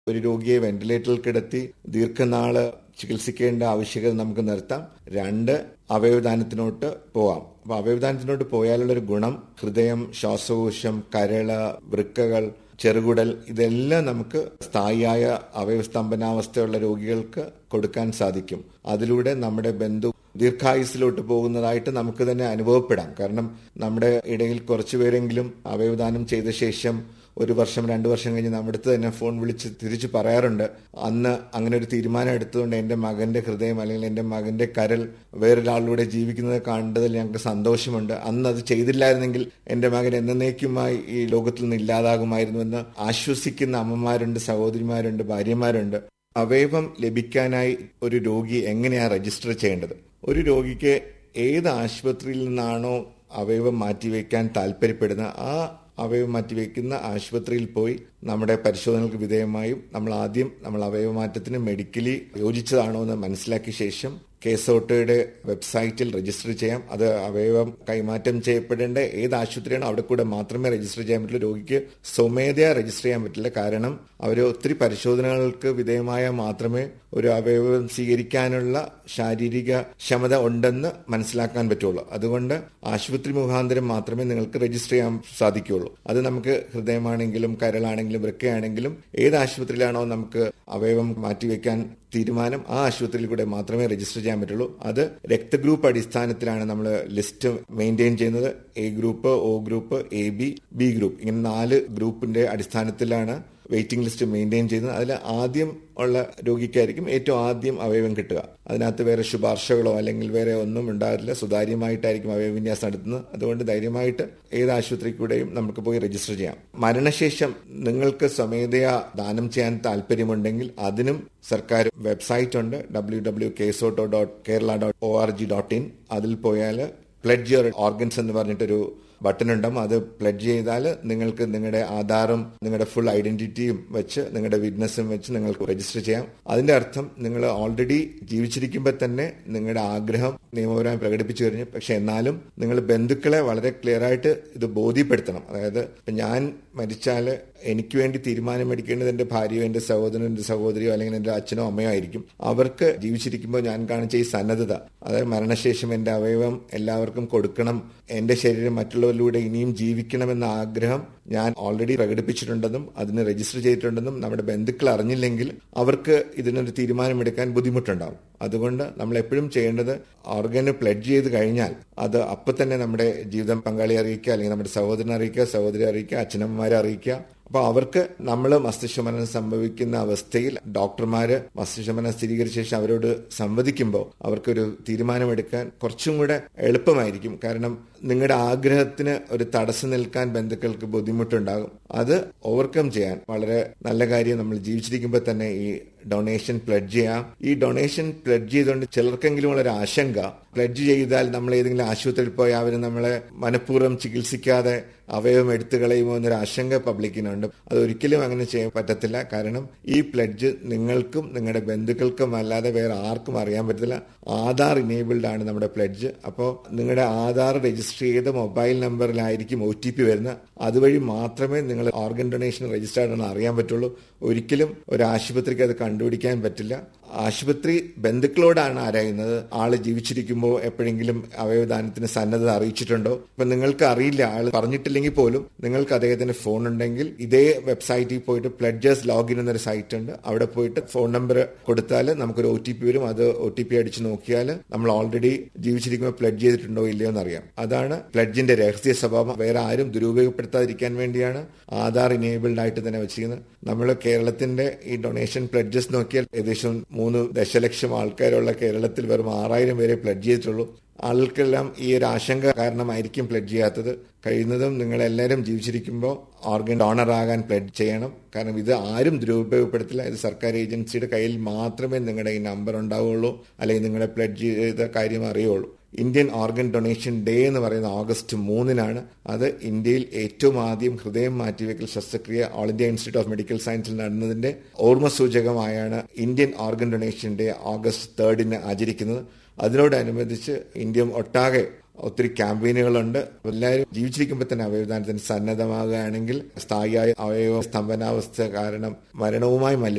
ഒരു രോഗിയെ വെന്റിലേറ്ററിൽ കിടത്തി ദീർഘനാള് ചികിത്സിക്കേണ്ട ആവശ്യകത നമുക്ക് നിർത്താം രണ്ട് അവയവദാനത്തിനോട്ട് പോവാം അപ്പൊ അവയവദാനത്തിനോട്ട് പോയാലുള്ള ഒരു ഗുണം ഹൃദയം ശ്വാസകോശം കരള് വൃക്കകൾ ചെറുകുടൽ ഇതെല്ലാം നമുക്ക് സ്ഥായിയായ അവയവസ്തംഭനാവസ്ഥയുള്ള രോഗികൾക്ക് കൊടുക്കാൻ സാധിക്കും അതിലൂടെ നമ്മുടെ ബന്ധു ദീർഘായുസിലോട്ട് പോകുന്നതായിട്ട് നമുക്ക് തന്നെ അനുഭവപ്പെടാം കാരണം നമ്മുടെ ഇടയിൽ കുറച്ചുപേരെങ്കിലും അവയവദാനം ചെയ്ത ശേഷം ഒരു വർഷം രണ്ടു വർഷം കഴിഞ്ഞ് നമ്മുടെ അടുത്ത് തന്നെ ഫോൺ വിളിച്ച് തിരിച്ചു പറയാറുണ്ട് അന്ന് അങ്ങനെ ഒരു തീരുമാനം എടുത്തുകൊണ്ട് എന്റെ മകന്റെ ഹൃദയം അല്ലെങ്കിൽ എന്റെ മകന്റെ കരൽ വേറൊരാളിലൂടെ ജീവിക്കുന്നത് കണ്ടതിൽ ഞങ്ങൾക്ക് സന്തോഷമുണ്ട് അന്ന് അത് ചെയ്തില്ലായിരുന്നെങ്കിൽ എന്റെ മകൻ എന്നേക്കുമായി ഈ ലോകത്തിൽ നിന്ന് ഇല്ലാതാകുമായിരുന്നുവെന്ന് ആശ്വസിക്കുന്ന അമ്മമാരുണ്ട് സഹോദരിമാരുണ്ട് ഭാര്യമാരുണ്ട് അവയവം ലഭിക്കാനായി ഒരു രോഗി എങ്ങനെയാ രജിസ്റ്റർ ചെയ്യേണ്ടത് ഒരു രോഗിക്ക് ഏത് ആശുപത്രിയിൽ നിന്നാണോ അവയവം മാറ്റിവെക്കാൻ താല്പര്യപ്പെടുന്നത് ആ അവയവം മാറ്റിവെക്കുന്ന ആശുപത്രിയിൽ പോയി നമ്മുടെ പരിശോധനകൾക്ക് വിധേയമായും നമ്മൾ ആദ്യം നമ്മൾ അവയവമാറ്റത്തിന് മെഡിക്കലി യോജിച്ചതാണോ എന്ന് മനസ്സിലാക്കിയ ശേഷം കേസോട്ടയുടെ വെബ്സൈറ്റിൽ രജിസ്റ്റർ ചെയ്യാം അത് അവയവം കൈമാറ്റം ചെയ്യപ്പെടേണ്ട ഏത് ആശുപത്രിയാണോ അവിടെ കൂടെ മാത്രമേ രജിസ്റ്റർ ചെയ്യാൻ പറ്റുള്ളൂ രോഗിക്ക് സ്വമേധയാ രജിസ്റ്റർ ചെയ്യാൻ പറ്റില്ല കാരണം അവർ ഒത്തിരി പരിശോധനകൾക്ക് വിധേയമായ മാത്രമേ ഒരു അവയവം സ്വീകരിക്കാനുള്ള ശാരീരിക ക്ഷമത ഉണ്ടെന്ന് മനസ്സിലാക്കാൻ പറ്റുള്ളൂ അതുകൊണ്ട് ആശുപത്രി മുഖാന്തരം മാത്രമേ നിങ്ങൾക്ക് രജിസ്റ്റർ ചെയ്യാൻ സാധിക്കുകയുള്ളൂ അത് നമുക്ക് ഹൃദയമാണെങ്കിലും കരളാണെങ്കിലും വൃക്കയാണെങ്കിലും ഏത് ആശുപത്രിയിലാണോ നമുക്ക് അവയവം മാറ്റിവെക്കാൻ തീരുമാനം ആ ആശുപത്രിയിൽ കൂടെ മാത്രമേ രജിസ്റ്റർ ചെയ്യാൻ പറ്റുള്ളൂ അത് രക്തഗ്രൂപ്പ് അടിസ്ഥാനത്തിലാണ് നമ്മൾ ലിസ്റ്റ് മെയിൻറ്റെയിൻ ചെയ്യുന്നത് A group O group A B B group ഇങ്ങനെ നാല് ഗ്രൂപ്പിന്റെ അടിസ്ഥാനത്തിലാണ് വെയിറ്റിംഗ് ലിസ്റ്റ് മെയിൻറ്റെയിൻ ചെയ്യുന്നത് അതിൽ ആദ്യം ഉള്ള രോഗിക്കായിരിക്കും ഏറ്റവും ആദ്യം അവയവം കിട്ടുക അതിനകത്ത് വേറെ ശുപാർശകളോ അല്ലെങ്കിൽ വേറെ ഒന്നും ഉണ്ടാകില്ല സുതാര്യമായിട്ടായിരിക്കും അവയവവിന്യാസം നടത്തുന്നത് അതുകൊണ്ട് ധൈര്യമായിട്ട് ഏത് ആശുപത്രി കൂടെയും നമുക്ക് പോയി രജിസ്റ്റർ ചെയ്യാം മരണശേഷം നിങ്ങൾക്ക് സ്വമേധയാ ദാനം ചെയ്യാൻ താല്പര്യമുണ്ടെങ്കിൽ അതിനും സർക്കാർ വെബ്സൈറ്റ് ഉണ്ട് W W KSOTTO dot Kerala dot O R G dot in അതിൽ പോയാൽ പ്ലഡ്ജ് യുവർ ഓർഗൻസ് എന്ന് പറഞ്ഞിട്ടൊരു ബട്ടൺ ഉണ്ടാവും അത് പ്ലഡ്ജ് ചെയ്താൽ നിങ്ങൾക്ക് നിങ്ങളുടെ ആധാറും നിങ്ങളുടെ ഫുൾ ഐഡന്റിറ്റിയും വെച്ച് നിങ്ങളുടെ വിറ്റ്നസും വെച്ച് നിങ്ങൾക്ക് രജിസ്റ്റർ ചെയ്യാം അതിന്റെ അർത്ഥം നിങ്ങൾ ഓൾറെഡി ജീവിച്ചിരിക്കുമ്പോൾ തന്നെ നിങ്ങളുടെ ആഗ്രഹം നിയമപരമായി പ്രകടിപ്പിച്ചു കഴിഞ്ഞു പക്ഷെ എന്നാലും നിങ്ങൾ ബന്ധുക്കളെ വളരെ ക്ലിയർ ആയിട്ട് ഇത് ബോധ്യപ്പെടുത്തണം അതായത് ഞാൻ മരിച്ചാൽ എനിക്ക് വേണ്ടി തീരുമാനമെടുക്കേണ്ടത് എന്റെ ഭാര്യയോ എന്റെ സഹോദരനോ എന്റെ സഹോദരിയോ അല്ലെങ്കിൽ എന്റെ അച്ഛനോ അമ്മയോ ആയിരിക്കും അവർക്ക് ജീവിച്ചിരിക്കുമ്പോൾ ഞാൻ കാണിച്ച ഈ സന്നദ്ധത അതായത് മരണശേഷം എന്റെ അവയവം എല്ലാവർക്കും കൊടുക്കണം എന്റെ ശരീരം മറ്റുള്ളവരിലൂടെ ഇനിയും ജീവിക്കണമെന്ന ആഗ്രഹം ഞാൻ ഓൾറെഡി പ്രകടിപ്പിച്ചിട്ടുണ്ടെന്നും അതിന് രജിസ്റ്റർ ചെയ്തിട്ടുണ്ടെന്നും നമ്മുടെ ബന്ധുക്കൾ അറിഞ്ഞില്ലെങ്കിൽ അവർക്ക് ഇതിനൊരു തീരുമാനമെടുക്കാൻ ബുദ്ധിമുട്ടുണ്ടാവും അതുകൊണ്ട് നമ്മൾ എപ്പോഴും ചെയ്യേണ്ടത് ഓർഗന് പ്ലഡ്ജ് ചെയ്ത് കഴിഞ്ഞാൽ അത് അപ്പൊ തന്നെ നമ്മുടെ ജീവിതം പങ്കാളി അറിയിക്കുക അല്ലെങ്കിൽ നമ്മുടെ സഹോദരനെ അറിയിക്കുക സഹോദരി അറിയിക്കുക അച്ഛനമ്മമാരെ അറിയിക്കുക അപ്പൊ അവർക്ക് നമ്മൾ മസ്തിഷ്കമരണം സംഭവിക്കുന്ന അവസ്ഥയിൽ ഡോക്ടർമാര് മസ്തിഷ്കമരണം സ്ഥിരീകരിച്ച ശേഷം അവരോട് സംവദിക്കുമ്പോൾ അവർക്കൊരു തീരുമാനമെടുക്കാൻ കുറച്ചും കൂടെ എളുപ്പമായിരിക്കും കാരണം നിങ്ങളുടെ ആഗ്രഹത്തിന് ഒരു തടസ്സം നിൽക്കാൻ ബന്ധുക്കൾക്ക് ബുദ്ധിമുട്ടുണ്ടാകും അത് ഓവർകം ചെയ്യാൻ വളരെ നല്ല കാര്യം നമ്മൾ ജീവിച്ചിരിക്കുമ്പോൾ തന്നെ ഈ ഡൊണേഷൻ പ്ലഡ്ജ് ചെയ്യാം ഈ ഡൊണേഷൻ പ്ലഡ്ജ് ചെയ്തുകൊണ്ട് ചിലർക്കെങ്കിലും ഉള്ള ഒരു ആശങ്ക പ്ലഡ്ജ് ചെയ്താൽ നമ്മൾ ഏതെങ്കിലും ആശുപത്രിയിൽ പോയി അവർ നമ്മളെ മനഃപൂർവ്വം ചികിത്സിക്കാതെ അവയവം എടുത്തു കളയുമോ എന്നൊരു ആശങ്ക പബ്ലിക്കിനുണ്ട് അത് ഒരിക്കലും അങ്ങനെ ചെയ്യാൻ പറ്റത്തില്ല കാരണം ഈ പ്ലഡ്ജ് നിങ്ങൾക്കും നിങ്ങളുടെ ബന്ധുക്കൾക്കും അല്ലാതെ വേറെ ആർക്കും അറിയാൻ പറ്റത്തില്ല ആധാർ ഇനേബിൾഡ് ആണ് നമ്മുടെ പ്ലഡ്ജ് അപ്പോൾ നിങ്ങളുടെ ആധാർ രജിസ്റ്റർ ചെയ്ത മൊബൈൽ നമ്പറിലായിരിക്കും ഒ ടി പി വരുന്നത് അതുവഴി മാത്രമേ നിങ്ങൾ ഓർഗൻ ഡൊണേഷൻ രജിസ്റ്റേർഡ് ആണെന്ന് അറിയാൻ പറ്റുള്ളൂ ഒരിക്കലും ഒരു ആശുപത്രിക്ക് അത് കണ്ടുപിടിക്കാൻ പറ്റില്ല ആശുപത്രി ബന്ധുക്കളോടാണ് ആരായുന്നത് ആള് ജീവിച്ചിരിക്കുമ്പോൾ എപ്പോഴെങ്കിലും അവയവദാനത്തിന് സന്നദ്ധത അറിയിച്ചിട്ടുണ്ടോ ഇപ്പൊ നിങ്ങൾക്ക് അറിയില്ല ആള് പറഞ്ഞിട്ടില്ലെങ്കിൽ പോലും നിങ്ങൾക്ക് അദ്ദേഹത്തിന്റെ ഫോൺ ഉണ്ടെങ്കിൽ ഇതേ വെബ്സൈറ്റിൽ പോയിട്ട് പ്ലഡ്ജേഴ്സ് ലോഗിൻ എന്നൊരു സൈറ്റ് ഉണ്ട് അവിടെ പോയിട്ട് ഫോൺ നമ്പർ കൊടുത്താൽ നമുക്കൊരു ഒ ടി പി വരും അത് ഒ ടി പി അടിച്ച് നോക്കിയാൽ നമ്മൾ ഓൾറെഡി ജീവിച്ചിരിക്കുമ്പോൾ പ്ലഡ്ജ് ചെയ്തിട്ടുണ്ടോ ഇല്ലയോ എന്നറിയാം അതാണ് പ്ലഡ്ജിന്റെ രഹസ്യ സ്വഭാവം വേറെ ആരും ദുരുപയോഗപ്പെടുത്താതിരിക്കാൻ വേണ്ടിയാണ് ആധാർ ഇനേബിൾഡ് ആയിട്ട് തന്നെ വെച്ചിരിക്കുന്നത് നമ്മൾ കേരളത്തിന്റെ ഈ ഡൊണേഷൻ പ്ലഡ്ജസ് നോക്കിയാൽ ഏകദേശം മൂന്ന് ദശലക്ഷം ആൾക്കാരുള്ള കേരളത്തിൽ വെറും ആറായിരം പേരെ പ്ലഡ്ജ് ചെയ്തിട്ടുള്ളൂ ആൾക്കെല്ലാം ഈ ഒരു ആശങ്ക കാരണമായിരിക്കും പ്ലഡ്ജ് ചെയ്യാത്തത് കഴിയുന്നതും നിങ്ങൾ എല്ലാവരും ജീവിച്ചിരിക്കുമ്പോൾ ഓർഗൻ ഡോണർ ആകാൻ പ്ലഡ് ചെയ്യണം കാരണം ഇത് ആരും ദുരുപയോഗപ്പെടുത്തില്ല ഇത് സർക്കാർ ഏജൻസിയുടെ കയ്യിൽ മാത്രമേ നിങ്ങളുടെ ഈ നമ്പർ ഉണ്ടാവുകയുള്ളൂ അല്ലെങ്കിൽ നിങ്ങളുടെ പ്ലഡ് ചെയ്ത കാര്യം അറിയുള്ളൂ ഇന്ത്യൻ ഓർഗൻ ഡൊണേഷൻ ഡേ എന്ന് പറയുന്ന ഓഗസ്റ്റ് മൂന്നിനാണ് അത് ഇന്ത്യയിൽ ഏറ്റവും ആദ്യം ഹൃദയം മാറ്റിവെക്കൽ ശസ്ത്രക്രിയ All India institute of medical സയൻസിൽ നടന്നതിന്റെ ഓർമ്മ സൂചകമായാണ് Indian organ donation day August തേർഡിന് ആചരിക്കുന്നത് അതിനോടനുബന്ധിച്ച് ഇന്ത്യ ഒട്ടാകെ ഒത്തിരി ക്യാമ്പയിനുകളുണ്ട് എല്ലാവരും ജീവിച്ചിരിക്കുമ്പോൾ തന്നെ അവയവദാനത്തിന് സന്നദ്ധമാകുകയാണെങ്കിൽ സ്ഥായിയായ അവയവ സ്തംഭനാവസ്ഥ കാരണം മരണവുമായി